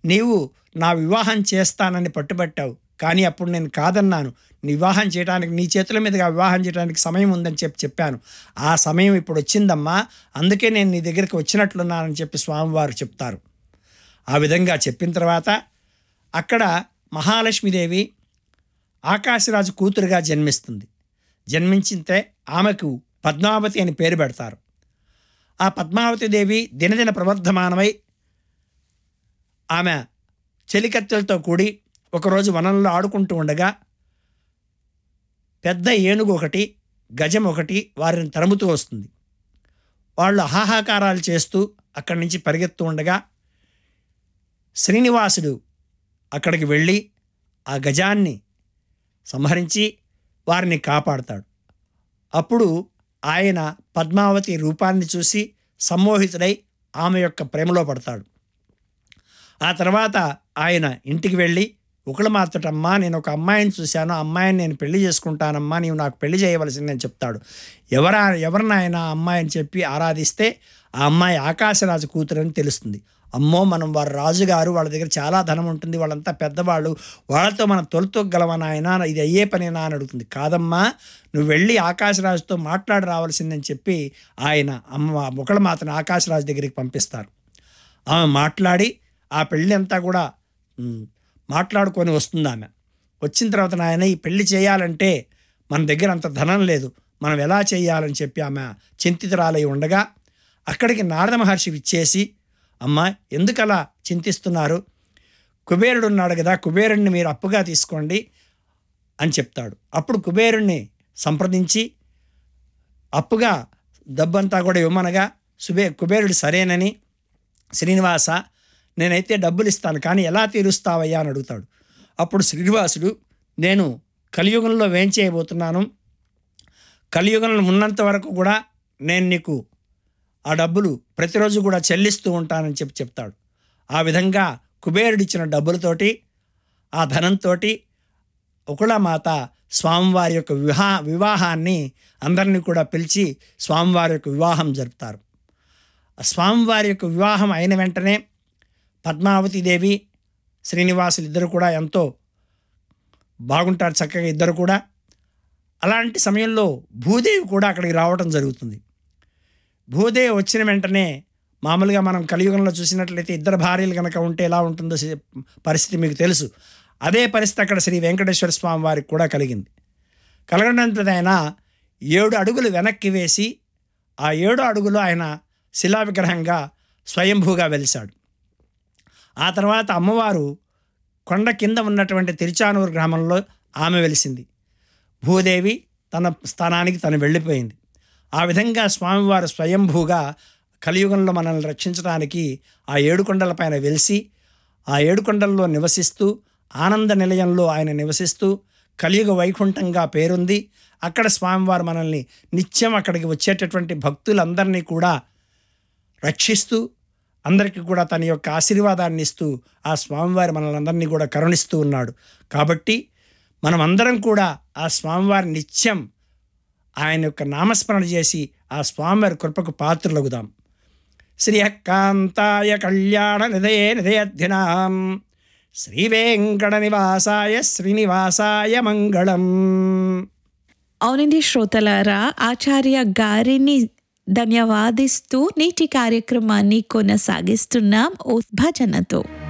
నీవు నా వివాహం చేస్తానని పట్టుబట్టావు కానీ అప్పుడు నేను కాదన్నాను నీ వివాహం చేయడానికి నీ చేతుల మీదుగా వివాహం చేయడానికి సమయం ఉందని చెప్పి చెప్పాను ఆ సమయం ఇప్పుడు వచ్చిందమ్మా అందుకే నేను నీ దగ్గరికి వచ్చినట్లున్నానని చెప్పి స్వామివారు చెప్తారు ఆ విధంగా చెప్పిన తర్వాత అక్కడ మహాలక్ష్మీదేవి ఆకాశరాజు కూతురుగా జన్మిస్తుంది జన్మించితే ఆమెకు పద్మావతి అని పేరు పెడతారు ఆ పద్మావతి దేవి దినదిన ప్రవర్ధమానమై ఆమె చెలికత్తెలతో కూడి ఒకరోజు వనంలో ఆడుకుంటూ ఉండగా పెద్ద ఏనుగు ఒకటి గజం ఒకటి వారిని తరుముతూ వస్తుంది వాళ్ళు హాహాకారాలు చేస్తూ అక్కడి నుంచి పరిగెత్తూ ఉండగా శ్రీనివాసుడు అక్కడికి వెళ్ళి ఆ గజాన్ని సంహరించి వారిని కాపాడతాడు అప్పుడు ఆయన పద్మావతి రూపాన్ని చూసి సమ్మోహితుడై ఆమె యొక్క ప్రేమలో పడతాడు ఆ తర్వాత ఆయన ఇంటికి వెళ్ళి ఒకళ్ళు మాత్రటమ్మా నేను ఒక అమ్మాయిని చూశాను ఆ అమ్మాయిని నేను పెళ్లి చేసుకుంటానమ్మా నీవు నాకు పెళ్లి చేయవలసిందని చెప్తాడు ఎవరా ఎవరినైనా ఆ అమ్మాయిని చెప్పి ఆరాధిస్తే ఆ అమ్మాయి ఆకాశరాజు కూతురని తెలుస్తుంది అమ్మో మనం వారు రాజుగారు వాళ్ళ దగ్గర చాలా ధనం ఉంటుంది వాళ్ళంతా పెద్దవాళ్ళు వాళ్ళతో మనం తొలతొగ్గలమని ఆయన ఇది అయ్యే పనేనా అని అడుగుతుంది కాదమ్మా నువ్వు వెళ్ళి ఆకాశరాజుతో మాట్లాడి రావాల్సిందని చెప్పి ఆయన అమ్మ ఒకళ్ళు మాత్రం ఆకాశరాజు దగ్గరికి పంపిస్తారు ఆమె మాట్లాడి ఆ పెళ్ళి అంతా కూడా మ్, మాట్లాడుకొని వస్తుంది ఆమె వచ్చిన తర్వాత నాయన ఈ పెళ్లి చేయాలంటే మన దగ్గర అంత ధనం లేదు మనం ఎలా చేయాలని చెప్పి ఆమె చింతితురాలై ఉండగా అక్కడికి నారద మహర్షి ఇచ్చేసి అమ్మ ఎందుకు అలా చింతిస్తున్నారు కుబేరుడు ఉన్నాడు కదా కుబేరుడిని మీరు అప్పుగా తీసుకోండి అని చెప్తాడు అప్పుడు కుబేరుణ్ణి సంప్రదించి అప్పుగా డబ్బంతా కూడా ఇవ్వమనగా సుబే కుబేరుడు సరేనని శ్రీనివాస నేనైతే డబ్బులు ఇస్తాను కానీ ఎలా తీరుస్తావయ్యా అని అడుగుతాడు అప్పుడు శ్రీనివాసుడు నేను కలియుగంలో వేం చేయబోతున్నాను కలియుగంలో ఉన్నంత వరకు కూడా నేను నీకు ఆ డబ్బులు ప్రతిరోజు కూడా చెల్లిస్తూ ఉంటానని చెప్పి చెప్తాడు ఆ విధంగా కుబేరుడిచ్చిన డబ్బులతోటి ఆ ధనంతో ఒకళమాత స్వామివారి యొక్క వివాహ వివాహాన్ని అందరినీ కూడా పిలిచి స్వామివారి యొక్క వివాహం జరుపుతారు ఆ స్వామివారి యొక్క వివాహం అయిన వెంటనే పద్మావతి దేవి శ్రీనివాసులు ఇద్దరు కూడా ఎంతో బాగుంటారు చక్కగా ఇద్దరు కూడా అలాంటి సమయంలో భూదేవి కూడా అక్కడికి రావటం జరుగుతుంది భూదేవి వచ్చిన వెంటనే మామూలుగా మనం కలియుగంలో చూసినట్లయితే ఇద్దరు భార్యలు కనుక ఉంటే ఎలా ఉంటుందో సి- పరిస్థితి మీకు తెలుసు అదే పరిస్థితి అక్కడ శ్రీ వెంకటేశ్వర స్వామి వారికి కూడా కలిగింది కలగడంతో ఆయన ఏడు అడుగులు వెనక్కి వేసి ఆ ఏడు అడుగులు ఆయన శిలా విగ్రహంగా స్వయంభూగా వెలిశాడు ఆ తర్వాత అమ్మవారు కొండ కింద ఉన్నటువంటి తిరుచానూరు గ్రామంలో ఆమె వెలిసింది భూదేవి తన స్థానానికి తను వెళ్ళిపోయింది ఆ విధంగా స్వామివారు స్వయంభూగా కలియుగంలో మనల్ని రక్షించడానికి ఆ ఏడుకొండలపైన వెలిసి ఆ ఏడుకొండల్లో నివసిస్తూ ఆనంద నిలయంలో ఆయన నివసిస్తూ కలియుగ వైకుంఠంగా పేరుంది అక్కడ స్వామివారు మనల్ని నిత్యం అక్కడికి వచ్చేటటువంటి భక్తులందరినీ కూడా రక్షిస్తూ అందరికీ కూడా తన యొక్క ఆశీర్వాదాన్ని ఇస్తూ ఆ స్వామివారి మనల్ని అందరినీ కూడా కరుణిస్తూ ఉన్నాడు కాబట్టి మనం అందరం కూడా ఆ స్వామివారి నిత్యం ఆయన యొక్క నామస్మరణ చేసి ఆ స్వామివారి కృపకు పాత్రలగుదాం శ్రీయకాంతాయ కళ్యాణ నిదయే నిదయధ్యనాం శ్రీ వెంకట నివాసాయ శ్రీనివాసాయ మంగళం అవునండి శ్రోతలారా ఆచార్య గారిని ధన్యవాదిస్తూ నేటి కార్యక్రమాన్ని కొనసాగిస్తున్నాం ఓ భజనతో